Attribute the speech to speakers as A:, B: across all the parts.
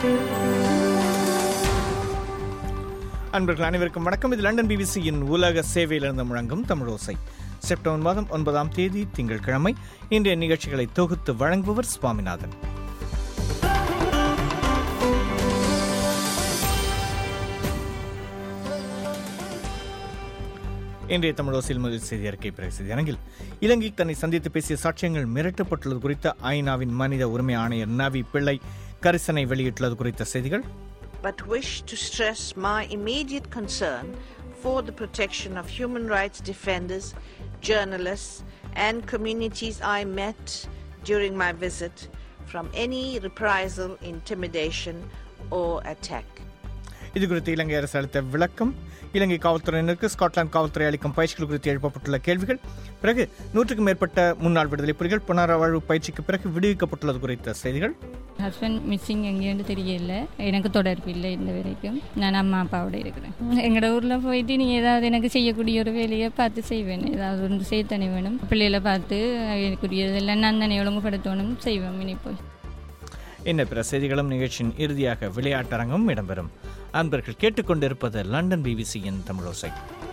A: அன்பர்கள் அனைவருக்கும் வணக்கம் இது லண்டன் பிபிசியின் உலக சேவையிலிருந்து முழங்கும் தமிழோசை செப்டம்பர் மாதம் ஒன்பதாம் தேதி திங்கட்கிழமை இன்றைய நிகழ்ச்சிகளை தொகுத்து வழங்குபவர் சுவாமிநாதன் இன்றைய தமிழோசையில் முதல் செய்தி அறிக்கை பிறகு செய்தி அரங்கில் இலங்கை தன்னை சந்தித்து பேசிய சாட்சியங்கள் மிரட்டப்பட்டுள்ளது குறித்த ஐநாவின் மனித உரிமை ஆணையர் நவி பிள்ளை கரிசனை வெளியிட்டுள்ளது குறித்த செய்திகள்
B: but wish to stress my immediate concern for the protection of human rights defenders, journalists, and communities I met during my visit from any reprisal, intimidation, or attack.
A: இது குறித்து இலங்கை அரசு அளித்த விளக்கம் இலங்கை காவல்துறையினருக்கு ஸ்காட்லாந்து காவல்துறை அளிக்கும் பயிற்சிகள் குறித்து எழுப்பப்பட்டுள்ள கேள்விகள் பிறகு நூற்றுக்கும் மேற்பட்ட முன்னாள் விடுதலை புலிகள் புனரவாழ்வு பயிற்சிக்கு பிறகு விடுவிக்கப்பட்டுள்ளது குறித்த செய்திகள்
C: ஹஸ்பண்ட் மிஸ்ஸிங் எங்கேன்னு தெரியல எனக்கு தொடர்பு இல்லை இந்த வரைக்கும் நான் அம்மா அப்பாவோட இருக்கிறேன் எங்களோட ஊரில் போயிட்டு நீ ஏதாவது எனக்கு செய்யக்கூடிய ஒரு வேலையை பார்த்து செய்வேன் ஏதாவது ஒன்று செய்யத்தனி வேணும் பிள்ளைகளை பார்த்து எனக்குரியதெல்லாம் நான் தானே ஒழுங்குபடுத்தணும் செய்வேன் இனி போய்
A: இன்ன பிற செய்திகளும் நிகழ்ச்சியின் இறுதியாக விளையாட்டரங்கம் இடம்பெறும் அன்பர்கள் கேட்டுக்கொண்டிருப்பது லண்டன் பிபிசியின் தமிழோசை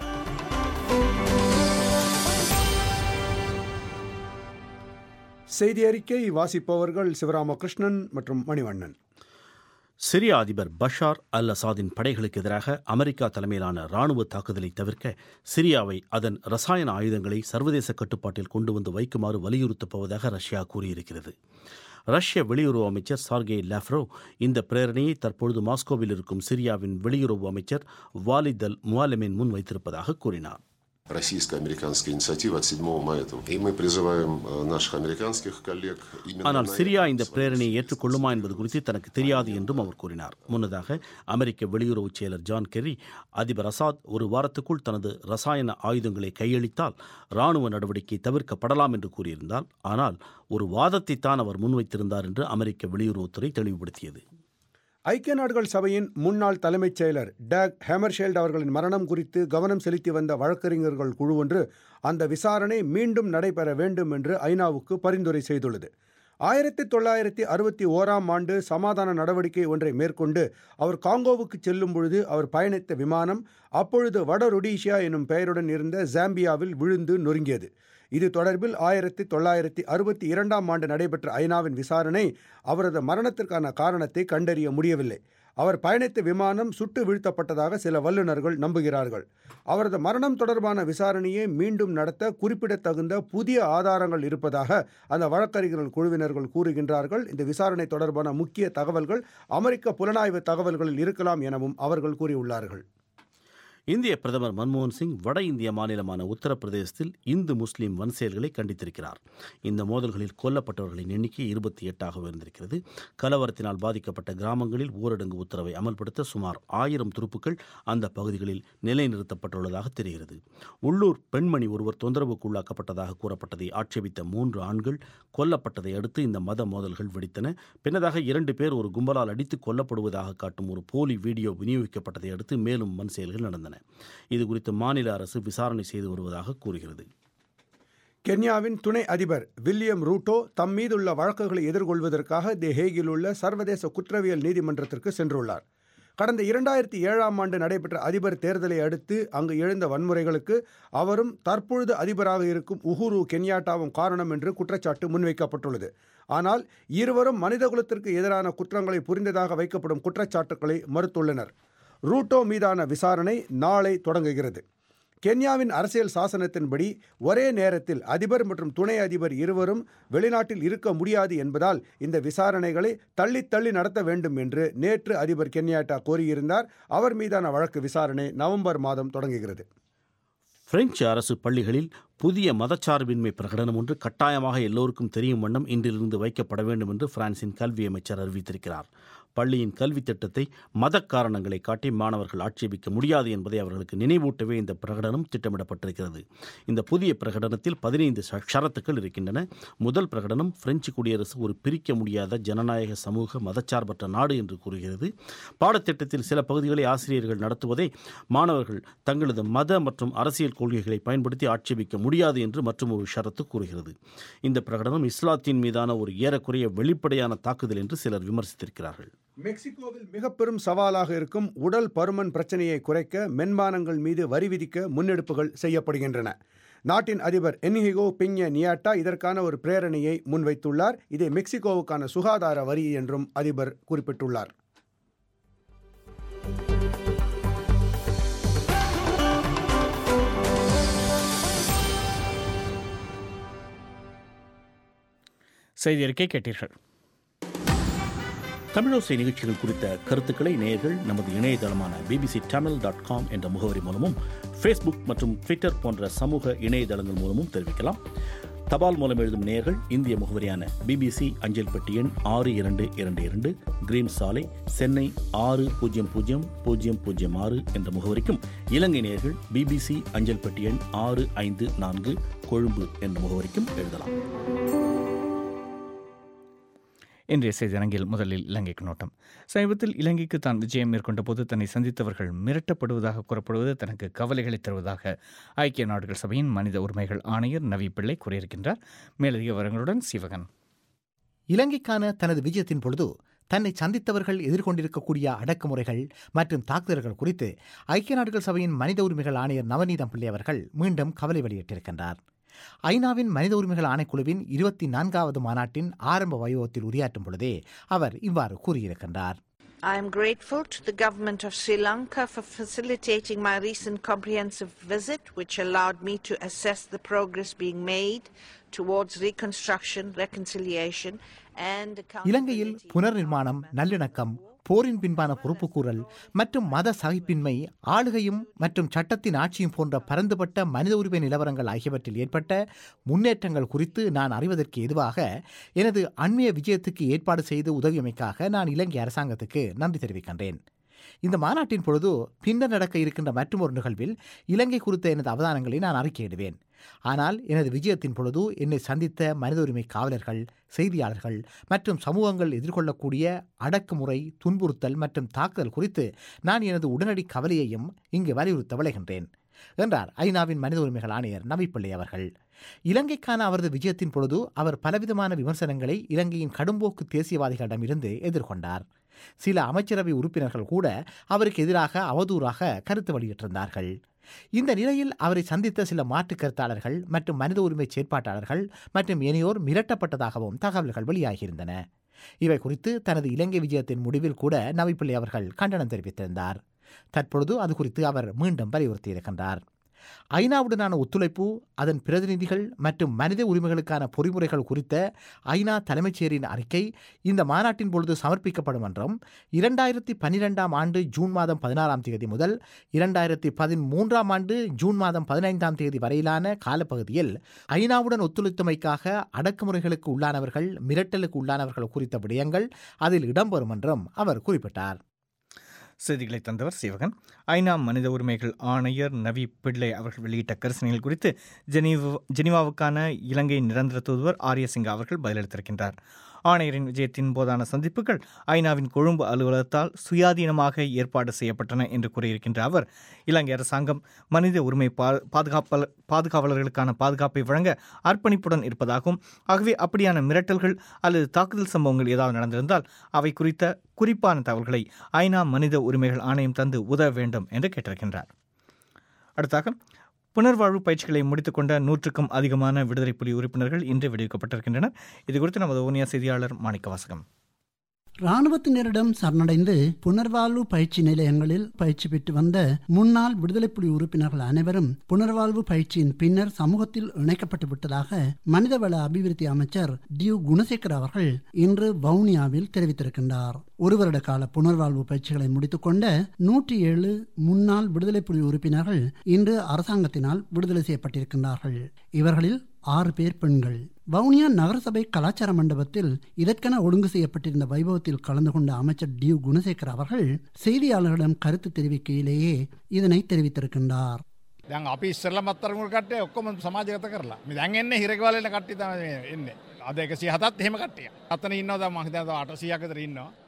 D: செய்தி அறிக்கை வாசிப்பவர்கள் சிவராமகிருஷ்ணன் மற்றும் மணிவண்ணன்
E: சிரிய அதிபர் பஷார் அல் அசாதின் படைகளுக்கு எதிராக அமெரிக்கா தலைமையிலான ராணுவ தாக்குதலை தவிர்க்க சிரியாவை அதன் ரசாயன ஆயுதங்களை சர்வதேச கட்டுப்பாட்டில் கொண்டு வந்து வைக்குமாறு வலியுறுத்தப் போவதாக ரஷ்யா கூறியிருக்கிறது ரஷ்ய வெளியுறவு அமைச்சர் சார்கே லாஃப்ரோ இந்த பிரேரணையை தற்பொழுது மாஸ்கோவில் இருக்கும் சிரியாவின் வெளியுறவு அமைச்சர் வாலித் அல் முவாலமின் முன் வைத்திருப்பதாக கூறினார்
F: российско-американская инициатива от 7 мая этого. И мы призываем э, наших американских коллег именно
E: ஆனால்
F: на
E: சிரியா
F: это
E: இந்த
F: свои
E: பிரேரணையை
F: усилия
E: ஏற்றுக்கொள்ளுமா என்பது குறித்து தனக்கு தெரியாது என்றும் அவர் கூறினார் முன்னதாக அமெரிக்க வெளியுறவு செயலர் ஜான் கெர்ரி அதிபர் அசாத் ஒரு வாரத்துக்குள் தனது ரசாயன ஆயுதங்களை கையளித்தால் ராணுவ நடவடிக்கை தவிர்க்கப்படலாம் என்று கூறியிருந்தார் ஆனால் ஒரு வாதத்தை தான் அவர் முன்வைத்திருந்தார் என்று அமெரிக்க வெளியுறவுத்துறை தெளிவுபடுத்தியது
D: ஐக்கிய நாடுகள் சபையின் முன்னாள் தலைமைச் செயலர் டேக் ஹேமர்ஷெல்ட் அவர்களின் மரணம் குறித்து கவனம் செலுத்தி வந்த வழக்கறிஞர்கள் குழு ஒன்று அந்த விசாரணை மீண்டும் நடைபெற வேண்டும் என்று ஐநாவுக்கு பரிந்துரை செய்துள்ளது ஆயிரத்தி தொள்ளாயிரத்தி அறுபத்தி ஓராம் ஆண்டு சமாதான நடவடிக்கை ஒன்றை மேற்கொண்டு அவர் காங்கோவுக்கு செல்லும் பொழுது அவர் பயணித்த விமானம் அப்பொழுது வட ரொடீஷியா எனும் பெயருடன் இருந்த ஜாம்பியாவில் விழுந்து நொறுங்கியது இது தொடர்பில் ஆயிரத்தி தொள்ளாயிரத்தி அறுபத்தி இரண்டாம் ஆண்டு நடைபெற்ற ஐநாவின் விசாரணை அவரது மரணத்திற்கான காரணத்தை கண்டறிய முடியவில்லை அவர் பயணித்த விமானம் சுட்டு வீழ்த்தப்பட்டதாக சில வல்லுநர்கள் நம்புகிறார்கள் அவரது மரணம் தொடர்பான விசாரணையை மீண்டும் நடத்த குறிப்பிடத்தகுந்த புதிய ஆதாரங்கள் இருப்பதாக அந்த வழக்கறிஞர்கள் குழுவினர்கள் கூறுகின்றார்கள் இந்த விசாரணை தொடர்பான முக்கிய தகவல்கள் அமெரிக்க புலனாய்வு தகவல்களில் இருக்கலாம் எனவும் அவர்கள் கூறியுள்ளார்கள்
E: இந்திய பிரதமர் மன்மோகன் சிங் வட இந்திய மாநிலமான உத்தரப்பிரதேசத்தில் இந்து முஸ்லீம் வன்செயல்களை கண்டித்திருக்கிறார் இந்த மோதல்களில் கொல்லப்பட்டவர்களின் எண்ணிக்கை இருபத்தி எட்டாக உயர்ந்திருக்கிறது கலவரத்தினால் பாதிக்கப்பட்ட கிராமங்களில் ஊரடங்கு உத்தரவை அமல்படுத்த சுமார் ஆயிரம் துருப்புக்கள் அந்த பகுதிகளில் நிலைநிறுத்தப்பட்டுள்ளதாக தெரிகிறது உள்ளூர் பெண்மணி ஒருவர் தொந்தரவுக்குள்ளாக்கப்பட்டதாக கூறப்பட்டதை ஆட்சேபித்த மூன்று ஆண்கள் கொல்லப்பட்டதை அடுத்து இந்த மத மோதல்கள் வெடித்தன பின்னதாக இரண்டு பேர் ஒரு கும்பலால் அடித்து கொல்லப்படுவதாக காட்டும் ஒரு போலி வீடியோ விநியோகிக்கப்பட்டதை அடுத்து மேலும் வன்செயல்கள் நடந்தன இது குறித்து மாநில அரசு விசாரணை செய்து வருவதாக கூறுகிறது
D: கென்யாவின் துணை அதிபர் வில்லியம் ரூட்டோ தம் மீதுள்ள வழக்குகளை எதிர்கொள்வதற்காக தி ஹேகில் உள்ள சர்வதேச குற்றவியல் நீதிமன்றத்திற்கு சென்றுள்ளார் கடந்த இரண்டாயிரத்தி ஏழாம் ஆண்டு நடைபெற்ற அதிபர் தேர்தலை அடுத்து அங்கு எழுந்த வன்முறைகளுக்கு அவரும் தற்பொழுது அதிபராக இருக்கும் உஹுரு கென்யாட்டாவும் காரணம் என்று குற்றச்சாட்டு முன்வைக்கப்பட்டுள்ளது ஆனால் இருவரும் மனிதகுலத்திற்கு எதிரான குற்றங்களை புரிந்ததாக வைக்கப்படும் குற்றச்சாட்டுக்களை மறுத்துள்ளனர் ரூட்டோ மீதான விசாரணை நாளை தொடங்குகிறது கென்யாவின் அரசியல் சாசனத்தின்படி ஒரே நேரத்தில் அதிபர் மற்றும் துணை அதிபர் இருவரும் வெளிநாட்டில் இருக்க முடியாது என்பதால் இந்த விசாரணைகளை தள்ளி தள்ளி நடத்த வேண்டும் என்று நேற்று அதிபர் கென்யாட்டா கோரியிருந்தார் அவர் மீதான வழக்கு விசாரணை நவம்பர் மாதம் தொடங்குகிறது
E: பிரெஞ்சு அரசு பள்ளிகளில் புதிய மதச்சார்பின்மை பிரகடனம் ஒன்று கட்டாயமாக எல்லோருக்கும் தெரியும் வண்ணம் இன்றிலிருந்து வைக்கப்பட வேண்டும் என்று பிரான்சின் கல்வி அமைச்சர் அறிவித்திருக்கிறார் பள்ளியின் கல்வி திட்டத்தை மத காரணங்களை காட்டி மாணவர்கள் ஆட்சேபிக்க முடியாது என்பதை அவர்களுக்கு நினைவூட்டவே இந்த பிரகடனம் திட்டமிடப்பட்டிருக்கிறது இந்த புதிய பிரகடனத்தில் பதினைந்து ஷரத்துக்கள் இருக்கின்றன முதல் பிரகடனம் பிரெஞ்சு குடியரசு ஒரு பிரிக்க முடியாத ஜனநாயக சமூக மதச்சார்பற்ற நாடு என்று கூறுகிறது பாடத்திட்டத்தில் சில பகுதிகளை ஆசிரியர்கள் நடத்துவதை மாணவர்கள் தங்களது மத மற்றும் அரசியல் கொள்கைகளை பயன்படுத்தி ஆட்சேபிக்க முடியாது என்று மற்றும் ஒரு ஷரத்து கூறுகிறது இந்த பிரகடனம் இஸ்லாத்தின் மீதான ஒரு ஏறக்குறைய வெளிப்படையான தாக்குதல் என்று சிலர் விமர்சித்திருக்கிறார்கள்
D: மெக்சிகோவில் மிக பெரும் சவாலாக இருக்கும் உடல் பருமன் பிரச்சனையை குறைக்க மென்பானங்கள் மீது வரி விதிக்க முன்னெடுப்புகள் செய்யப்படுகின்றன நாட்டின் அதிபர் என்ஹிகோ பிஞ்ச நியாட்டா இதற்கான ஒரு பிரேரணையை முன்வைத்துள்ளார் இதை மெக்சிகோவுக்கான சுகாதார வரி என்றும் அதிபர் குறிப்பிட்டுள்ளார்
A: செய்தி அறிக்கை கேட்டீர்கள்
E: தமிழோசை நிகழ்ச்சிகள் குறித்த கருத்துக்களை நேயர்கள் நமது இணையதளமான பிபிசி தமிழ் டாட் காம் என்ற முகவரி மூலமும் ஃபேஸ்புக் மற்றும் ட்விட்டர் போன்ற சமூக இணையதளங்கள் மூலமும் தெரிவிக்கலாம் தபால் மூலம் எழுதும் நேயர்கள் இந்திய முகவரியான பிபிசி அஞ்சல் பெட்டி எண் ஆறு இரண்டு இரண்டு இரண்டு கிரீன் சாலை சென்னை ஆறு பூஜ்ஜியம் பூஜ்ஜியம் பூஜ்ஜியம் பூஜ்ஜியம் ஆறு என்ற முகவரிக்கும் இலங்கை நேயர்கள் பிபிசி அஞ்சல் பெட்டி எண் ஆறு ஐந்து நான்கு கொழும்பு என்ற முகவரிக்கும் எழுதலாம்
A: இன்றைய செய்தியரங்கில் முதலில் இலங்கைக்கு நோட்டம் சமீபத்தில் இலங்கைக்கு தான் விஜயம் மேற்கொண்ட போது தன்னை சந்தித்தவர்கள் மிரட்டப்படுவதாக கூறப்படுவது தனக்கு கவலைகளை தருவதாக ஐக்கிய நாடுகள் சபையின் மனித உரிமைகள் ஆணையர் நவி பிள்ளை கூறியிருக்கின்றார் மேலதிக விவரங்களுடன் சிவகன்
G: இலங்கைக்கான தனது விஜயத்தின் பொழுது தன்னை சந்தித்தவர்கள் எதிர்கொண்டிருக்கக்கூடிய அடக்குமுறைகள் மற்றும் தாக்குதல்கள் குறித்து ஐக்கிய நாடுகள் சபையின் மனித உரிமைகள் ஆணையர் நவநீதம் பிள்ளை அவர்கள் மீண்டும் கவலை வெளியிட்டிருக்கின்றார் ஐநாவின் மனித உரிமைகள் ஆணைக்குழுவின் இருபத்தி நான்காவது மாநாட்டின் ஆரம்ப வைபவத்தில் உரையாற்றும் பொழுதே அவர் இவ்வாறு கூறியிருக்கின்றார்
B: I am grateful to the government of Sri Lanka for facilitating my recent comprehensive visit, which allowed me to assess the progress being made towards reconstruction, reconciliation, and
G: இலங்கையில்
B: accountability.
G: புனர் நிர்மாணம் நல்லிணக்கம் போரின் பின்பான பொறுப்புக்கூறல் மற்றும் மத சகிப்பின்மை ஆளுகையும் மற்றும் சட்டத்தின் ஆட்சியும் போன்ற பரந்துபட்ட மனித உரிமை நிலவரங்கள் ஆகியவற்றில் ஏற்பட்ட முன்னேற்றங்கள் குறித்து நான் அறிவதற்கு எதுவாக எனது அண்மைய விஜயத்துக்கு ஏற்பாடு செய்து உதவியமைக்காக நான் இலங்கை அரசாங்கத்துக்கு நன்றி தெரிவிக்கின்றேன் இந்த மாநாட்டின் பொழுது பின்னர் நடக்க இருக்கின்ற மற்றொரு நிகழ்வில் இலங்கை குறித்த எனது அவதானங்களை நான் அறிக்கையிடுவேன் ஆனால் எனது விஜயத்தின் பொழுது என்னை சந்தித்த மனித உரிமை காவலர்கள் செய்தியாளர்கள் மற்றும் சமூகங்கள் எதிர்கொள்ளக்கூடிய அடக்குமுறை துன்புறுத்தல் மற்றும் தாக்குதல் குறித்து நான் எனது உடனடி கவலையையும் இங்கு வலியுறுத்த விளைகின்றேன் என்றார் ஐநாவின் மனித உரிமைகள் ஆணையர் நவிப்பிள்ளை அவர்கள் இலங்கைக்கான அவரது விஜயத்தின் பொழுது அவர் பலவிதமான விமர்சனங்களை இலங்கையின் கடும்போக்கு தேசியவாதிகளிடமிருந்து எதிர்கொண்டார் சில அமைச்சரவை உறுப்பினர்கள் கூட அவருக்கு எதிராக அவதூறாக கருத்து வெளியிட்டிருந்தார்கள் இந்த நிலையில் அவரை சந்தித்த சில மாற்றுக் கருத்தாளர்கள் மற்றும் மனித உரிமை செயற்பாட்டாளர்கள் மற்றும் இனியோர் மிரட்டப்பட்டதாகவும் தகவல்கள் வெளியாகியிருந்தன இவை குறித்து தனது இலங்கை விஜயத்தின் முடிவில் கூட நவிப்பிள்ளை அவர்கள் கண்டனம் தெரிவித்திருந்தார் தற்பொழுது அது குறித்து அவர் மீண்டும் வலியுறுத்தியிருக்கின்றார் ஐநாவுடனான ஒத்துழைப்பு அதன் பிரதிநிதிகள் மற்றும் மனித உரிமைகளுக்கான பொறிமுறைகள் குறித்த ஐநா தலைமைச் செயரின் அறிக்கை இந்த மாநாட்டின் பொழுது சமர்ப்பிக்கப்படும் என்றும் இரண்டாயிரத்தி பன்னிரெண்டாம் ஆண்டு ஜூன் மாதம் பதினாறாம் தேதி முதல் இரண்டாயிரத்தி பதிமூன்றாம் ஆண்டு ஜூன் மாதம் பதினைந்தாம் தேதி வரையிலான காலப்பகுதியில் ஐநாவுடன் ஒத்துழைத்தமைக்காக அடக்குமுறைகளுக்கு உள்ளானவர்கள் மிரட்டலுக்கு உள்ளானவர்கள் குறித்த விடயங்கள் அதில் இடம்பெறும் என்றும் அவர் குறிப்பிட்டார்
A: செய்திகளை தந்தவர் சிவகன் ஐநா மனித உரிமைகள் ஆணையர் நவி பிள்ளை அவர்கள் வெளியிட்ட கரிசனைகள் குறித்து ஜெனீவா ஜெனீவாவுக்கான இலங்கை நிரந்தர தூதுவர் ஆரிய சிங்கா அவர்கள் பதிலளித்திருக்கின்றார் ஆணையரின் விஜயத்தின் போதான சந்திப்புகள் ஐநாவின் கொழும்பு அலுவலகத்தால் சுயாதீனமாக ஏற்பாடு செய்யப்பட்டன என்று கூறியிருக்கின்ற அவர் இலங்கை அரசாங்கம் மனித உரிமை பா பாதுகாப்பல பாதுகாவலர்களுக்கான பாதுகாப்பை வழங்க அர்ப்பணிப்புடன் இருப்பதாகவும் ஆகவே அப்படியான மிரட்டல்கள் அல்லது தாக்குதல் சம்பவங்கள் ஏதாவது நடந்திருந்தால் அவை குறித்த குறிப்பான தகவல்களை ஐநா மனித உரிமைகள் ஆணையம் தந்து உதவ வேண்டும் என்று கேட்டிருக்கின்றார் அடுத்தாக புனர்வாழ்வு பயிற்சிகளை முடித்துக்கொண்ட நூற்றுக்கும் அதிகமான விடுதலை புலி உறுப்பினர்கள் இன்று விடுவிக்கப்பட்டிருக்கின்றனர் இது குறித்து நமது ஊனியா செய்தியாளர் மாணிக்க வாசகம்
H: ராணுவத்தினரிடம் சரணடைந்து புனர்வாழ்வு பயிற்சி நிலையங்களில் பயிற்சி பெற்று வந்த முன்னாள் விடுதலை புலி உறுப்பினர்கள் அனைவரும் புனர்வாழ்வு பயிற்சியின் பின்னர் சமூகத்தில் இணைக்கப்பட்டு விட்டதாக மனிதவள அபிவிருத்தி அமைச்சர் டியூ குணசேகர் அவர்கள் இன்று வவுனியாவில் தெரிவித்திருக்கின்றார் ஒரு வருட கால புனர்வாழ்வு பயிற்சிகளை முடித்துக்கொண்ட நூற்றி ஏழு முன்னாள் விடுதலை புலி உறுப்பினர்கள் இன்று அரசாங்கத்தினால் விடுதலை செய்யப்பட்டிருக்கின்றார்கள் இவர்களில் ஆறு பேர் பெண்கள் வவுனியா நகரசபை கலாச்சார மண்டபத்தில் இதற்கென ஒழுங்கு செய்யப்பட்டிருந்த வைபவத்தில் கலந்து கொண்ட அமைச்சர் டியூ குணசேகர் அவர்கள் செய்தியாளர்களிடம் කරුතු தெரிவிக்கையிலேயே இதனை தெரிவித்திருக்கின்றார்
I: දැන් අපි ඉස්සරල මත්තරමුට කටේ ඔක්කොම සමාජගත කරලා මේ දැන් එන්නේ හිරකවලට කට්ටිය තමයි මේ එන්නේ අද 107ත් එහෙම කට්ටිය අතන ඉන්නවා දැන් මම හිතනවා 800ක් විතර ඉන්නවා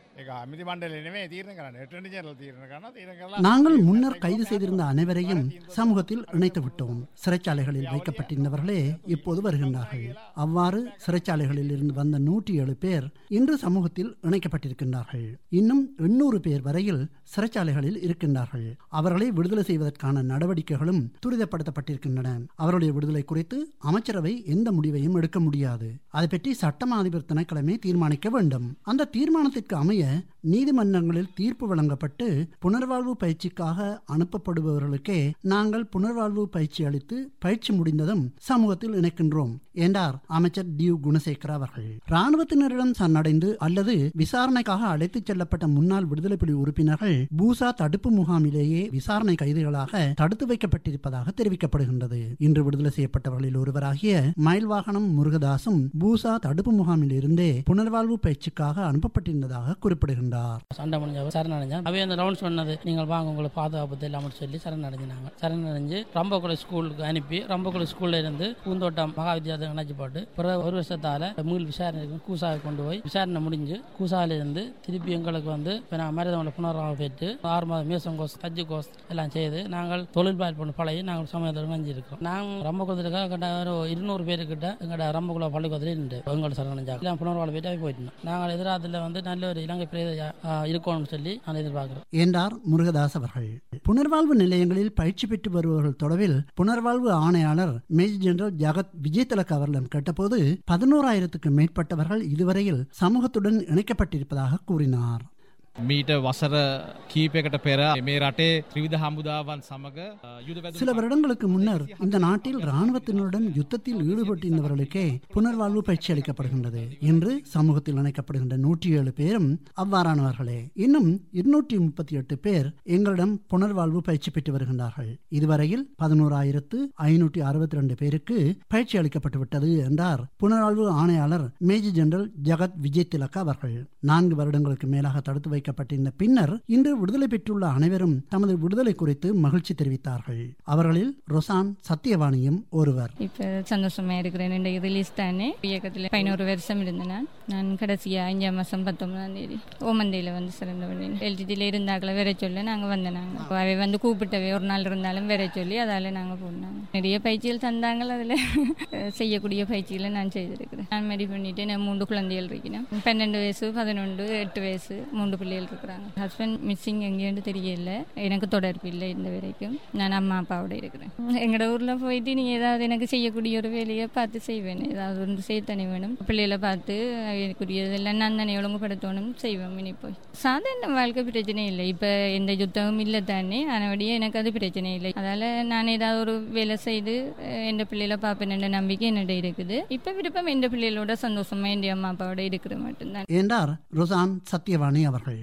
I: ඒක අමිති මණ්ඩල නෙමේ තීරණ කරන්න එටනි ජනරල් තීරණ කරන තීරණ කරලා
H: நாங்கள் முன்னர் கைது செய்திருந்த அனைவரையும் சமூகத்தில் இணைத்து விட்டோம் சிறைச்சாலைகளில் வைக்கப்பட்டிருந்தவர்களே இப்போது வருகின்றார்கள் அவ்வாறு சிறைச்சாலைகளில் இருந்து வந்த நூற்றி ஏழு பேர் இன்று சமூகத்தில் இணைக்கப்பட்டிருக்கின்றார்கள் இன்னும் எண்ணூறு பேர் வரையில் சிறைச்சாலைகளில் இருக்கின்றார்கள் அவர்களை விடுதலை செய்வதற்கான நடவடிக்கைகளும் துரிதப்படுத்தப்பட்டிருக்கின்றன அவருடைய விடுதலை குறித்து அமைச்சரவை எந்த முடிவையும் எடுக்க முடியாது அதை பற்றி சட்டமா அதிபர் திணைக்களமே தீர்மானிக்க வேண்டும் அந்த தீர்மானத்திற்கு அமைய நீதிமன்றங்களில் தீர்ப்பு வழங்கப்பட்டு புனர்வாழ்வு பயிற்சிக்காக அனுப்பப்படுபவர்களுக்கே நாங்கள் புனர்வாழ்வு பயிற்சி அளித்து பயிற்சி முடிந்ததும் சமூகத்தில் இணைக்கின்றோம் என்றார் அமைச்சர் டியூ குணசேகர அவர்கள் ராணுவத்தினரிடம் சரணடைந்து அல்லது விசாரணைக்காக அழைத்துச் செல்லப்பட்ட முன்னாள் விடுதலை புலி உறுப்பினர்கள் பூசா தடுப்பு முகாமிலேயே விசாரணை கைதிகளாக தடுத்து வைக்கப்பட்டிருப்பதாக தெரிவிக்கப்படுகின்றது இன்று விடுதலை செய்யப்பட்டவர்களில் ஒருவராகிய மயில்வாகனம் முருகதாசும் பூசா தடுப்பு முகாமில் இருந்தே புனர்வாழ்வு பயிற்சிக்காக அனுப்பப்பட்டிருந்ததாக குறிப்பிடுகின்றார்
J: சண்டை முடிஞ்சவ சரணடைஞ்சான் அவை அந்த ரவுண்ட்ஸ் பண்ணது நீங்கள் வாங்க உங்களுக்கு பாதுகாப்பு இல்லாமல் சொல்லி சரணடைஞ்சினாங்க சரணடைஞ்சு ரம்பகுல ஸ்கூலுக்கு அனுப்பி ரம்பகுல ஸ்கூல்ல இருந்து பூந்தோட்டம் மகா வித்யாலயம் அணைச்சு போட்டு பிறகு ஒரு வருஷத்தால மீள் விசாரணை கூசாவை கொண்டு போய் விசாரணை முடிஞ்சு கூசால இருந்து திருப்பி எங்களுக்கு வந்து இப்போ நாங்கள் மருதவங்களை புனர்வாக பெற்று ஆறு மாதம் மேசம் கோஸ் தஜ்ஜு கோஸ் எல்லாம் செய்து நாங்கள் தொழில் பண்ண பழகி நாங்கள் சமயத்தில் இணைஞ்சிருக்கோம் நாங்கள் ரம்பகுலத்துக்காக கிட்ட ஒரு இருநூறு பேருக்கிட்ட எங்களோட ரம்பகுல பள்ளிக்கூடத்தில் இருந்து எங்களோட சரணடைஞ்சாங்க எல்லாம் புனர்வாழ போயிட்டு போயிட்டோம் நாங்கள் எதிராத்தில் வந்து நல்ல ஒரு இலங்கை பிரேத இருக்கணும்னு சொல்லி நான் எதிர்பார்க்குறோம்
H: என்றார் முருகதாஸ் அவர்கள் புனர்வாழ்வு நிலையங்களில் பயிற்சி பெற்று வருபவர்கள் தொடர்பில் புனர்வாழ்வு ஆணையாளர் மேஜர் ஜெனரல் ஜகத் விஜயதிலக் அவர்களிடம் கேட்டபோது பதினோராயிரத்துக்கு மேற்பட்டவர்கள் இதுவரையில் சமூகத்துடன் இணைக்கப்பட்டிருப்பதாக கூறினார்
K: මීට වසර කීපයකට පෙර මේ රටේ ත්‍රිවිධ හමුදාවන් සමඟ යුද
H: சில வருடங்களுக்கு முன்னர் இந்த நாட்டில் ராணுவத்தினருடன் யுத்தத்தில் ஈடுபட்டிருந்தவர்களுக்கே புனர்வாழ்வு பயிற்சி அளிக்கப்படுகின்றது என்று சமூகத்தில் இணைக்கப்படுகின்ற நூற்றி ஏழு பேரும் அவ்வாறானவர்களே இன்னும் இருநூற்றி முப்பத்தி எட்டு பேர் எங்களிடம் புனர்வாழ்வு பயிற்சி பெற்று வருகின்றார்கள் இதுவரையில் பதினோராயிரத்து ஐநூற்றி அறுபத்தி ரெண்டு பேருக்கு பயிற்சி அளிக்கப்பட்டு விட்டது என்றார் புனர்வாழ்வு ஆணையாளர் மேஜர் ஜெனரல் ஜகத் விஜய் திலக் அவர்கள் நான்கு வருடங்களுக்கு மேலாக தடுத்து வைக்கப்பட்டிருந்த பின்னர் இன்று விடுதலை பெற்றுள்ள அனைவரும் தமது விடுதலை குறித்து மகிழ்ச்சி தெரிவித்தார்கள் அவர்களில் ரொசான் சத்தியவாணியும் ஒருவர்
C: இப்போ சந்தோஷமா இருக்கிறேன் இன்றைக்கு ரிலீஸ் தானே இயக்கத்தில் பதினோரு வருஷம் இருந்தேன் நான் நான் கடைசியா அஞ்சாம் மாதம் பத்தொன்பதாம் தேதி ஓமந்தையில் வந்து சிறந்த பண்ணேன் எல்டிடியில் இருந்தாக்களை வேற சொல்ல நாங்கள் வந்தோம் நாங்கள் அவை வந்து கூப்பிட்டவை ஒரு நாள் இருந்தாலும் வேற சொல்லி அதால் நாங்கள் போனாங்க நிறைய பயிற்சிகள் தந்தாங்கள் அதில் செய்யக்கூடிய பயிற்சிகளை நான் செய்திருக்கிறேன் நான் மேரி பண்ணிட்டு நான் மூன்று குழந்தைகள் இருக்கிறேன் பன்னெண்டு வயசு பதினொன்று எட்டு வயசு மூன்று பிள்ளைகள் இருக்கிறாங்க ஹஸ்பண்ட் மிஸ்ஸிங் எங்கேன்னு தெரியல எனக்கு தொடர்பு இல்லை இந்த வரைக்கும் நான் அம்மா அப்பாவோட இருக்கிறேன் எங்களோட ஊரில் போயிட்டு நீ ஏதாவது எனக்கு செய்யக்கூடிய ஒரு வேலையை பார்த்து செய்வேன் ஏதாவது ஒன்று செய்யத்தனி வேணும் பிள்ளைகளை பார்த்து எனக்குரியதெல்லாம் நான் தானே ஒழுங்குபடுத்தணும் செய்வேன் இனி போய் சாதாரண வாழ்க்கை பிரச்சனை இல்லை இப்போ எந்த யுத்தமும் இல்லை தானே அதனுடைய எனக்கு அது பிரச்சனை இல்லை அதால் நான் ஏதாவது ஒரு வேலை செய்து என் பிள்ளைகளை பார்ப்பேன் என்ற நம்பிக்கை என்னிட இருக்குது இப்போ விருப்பம் என் பிள்ளைகளோட சந்தோஷமா என் அம்மா அப்பாவோட இருக்கிற மட்டும்தான்
H: என்றார் ரொசான் சத்யவாணி அவர்கள்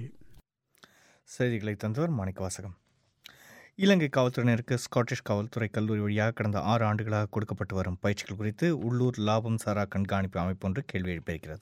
A: செய்திகளை தந்தவர் மாணிக்க வாசகம் இலங்கை காவல்துறையினருக்கு ஸ்காட்டிஷ் காவல்துறை கல்லூரி வழியாக கடந்த ஆறு ஆண்டுகளாக கொடுக்கப்பட்டு வரும் பயிற்சிகள் குறித்து உள்ளூர் லாபம் சாரா கண்காணிப்பு அமைப்பு ஒன்று கேள்வி எழுப்பியிருக்கிறது